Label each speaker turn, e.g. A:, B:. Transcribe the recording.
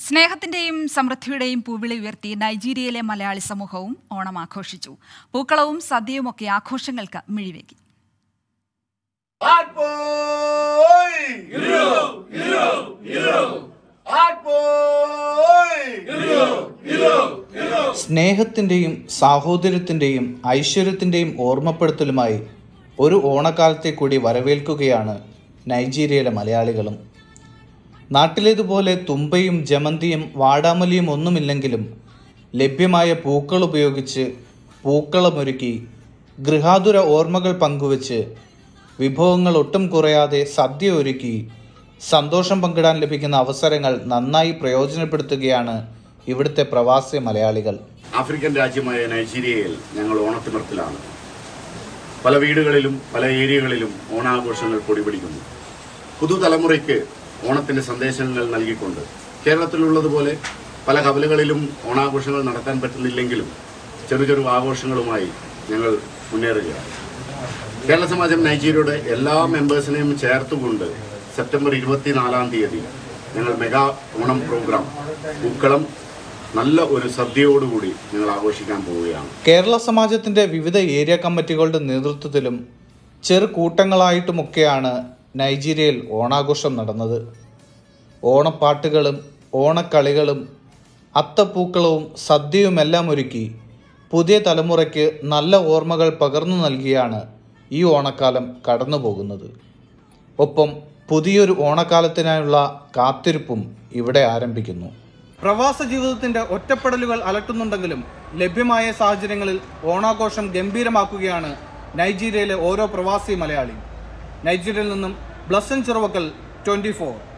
A: സ്നേഹത്തിന്റെയും സമൃദ്ധിയുടെയും പൂവിളി ഉയർത്തി നൈജീരിയയിലെ മലയാളി സമൂഹവും ഓണം ആഘോഷിച്ചു പൂക്കളവും സദ്യയുമൊക്കെ ആഘോഷങ്ങൾക്ക് മിഴിവേകി
B: Hot boy! Hero! Hero! Hero! Hot boy! Hero! Hero! Hero!
C: സ്നേഹത്തിൻ്റെയും സാഹോദര്യത്തിൻ്റെയും ഐശ്വര്യത്തിൻ്റെയും ഓർമ്മപ്പെടുത്തലുമായി ഒരു ഓണക്കാലത്തെ കൂടി വരവേൽക്കുകയാണ് നൈജീരിയയിലെ മലയാളികളും നാട്ടിലേതുപോലെ തുമ്പയും ജമന്തിയും വാടാമലിയും ഒന്നുമില്ലെങ്കിലും ലഭ്യമായ പൂക്കൾ ഉപയോഗിച്ച് പൂക്കളമൊരുക്കി ഗൃഹാതുര ഓർമ്മകൾ പങ്കുവച്ച് വിഭവങ്ങൾ ഒട്ടും കുറയാതെ സദ്യ ഒരുക്കി സന്തോഷം പങ്കിടാൻ ലഭിക്കുന്ന അവസരങ്ങൾ നന്നായി പ്രയോജനപ്പെടുത്തുകയാണ് ഇവിടുത്തെ പ്രവാസി മലയാളികൾ
D: ആഫ്രിക്കൻ രാജ്യമായ നൈജീരിയയിൽ ഞങ്ങൾ ഓണത്തിമിർത്തിലാണ് പല വീടുകളിലും പല ഏരിയകളിലും ഓണാഘോഷങ്ങൾ പൊടിപിടിക്കുന്നു പുതുതലമുറയ്ക്ക് ഓണത്തിൻ്റെ സന്ദേശങ്ങൾ നൽകിക്കൊണ്ട് കേരളത്തിലുള്ളതുപോലെ പല കവലകളിലും ഓണാഘോഷങ്ങൾ നടത്താൻ പറ്റുന്നില്ലെങ്കിലും ചെറു ചെറു ആഘോഷങ്ങളുമായി ഞങ്ങൾ മുന്നേറുകയാണ് കേരള സമാജം നൈജീരിയയുടെ എല്ലാ മെമ്പേഴ്സിനെയും ചേർത്തുകൊണ്ട് സെപ്റ്റംബർ ഇരുപത്തിനാലാം തീയതി ഞങ്ങൾ മെഗാ ഓണം പ്രോഗ്രാം പൂക്കളം നല്ല ഒരു സദ്യയോടുകൂടി ഞങ്ങൾ ആഘോഷിക്കാൻ പോവുകയാണ്
C: കേരള സമാജത്തിൻ്റെ വിവിധ ഏരിയ കമ്മിറ്റികളുടെ നേതൃത്വത്തിലും ചെറു കൂട്ടങ്ങളായിട്ടുമൊക്കെയാണ് നൈജീരിയയിൽ ഓണാഘോഷം നടന്നത് ഓണപ്പാട്ടുകളും ഓണക്കളികളും അത്തപ്പൂക്കളവും സദ്യയുമെല്ലാം ഒരുക്കി പുതിയ തലമുറയ്ക്ക് നല്ല ഓർമ്മകൾ പകർന്നു നൽകിയാണ് ഈ ഓണക്കാലം കടന്നു പോകുന്നത് ഒപ്പം പുതിയൊരു ഓണക്കാലത്തിനായുള്ള കാത്തിരിപ്പും ഇവിടെ ആരംഭിക്കുന്നു
E: പ്രവാസ ജീവിതത്തിന്റെ ഒറ്റപ്പെടലുകൾ അലട്ടുന്നുണ്ടെങ്കിലും ലഭ്യമായ സാഹചര്യങ്ങളിൽ ഓണാഘോഷം ഗംഭീരമാക്കുകയാണ് നൈജീരിയയിലെ ഓരോ പ്രവാസി മലയാളിയും നൈജീരിയയിൽ നിന്നും ബ്ലസ്സൻ ചെറുവക്കൽ ട്വന്റി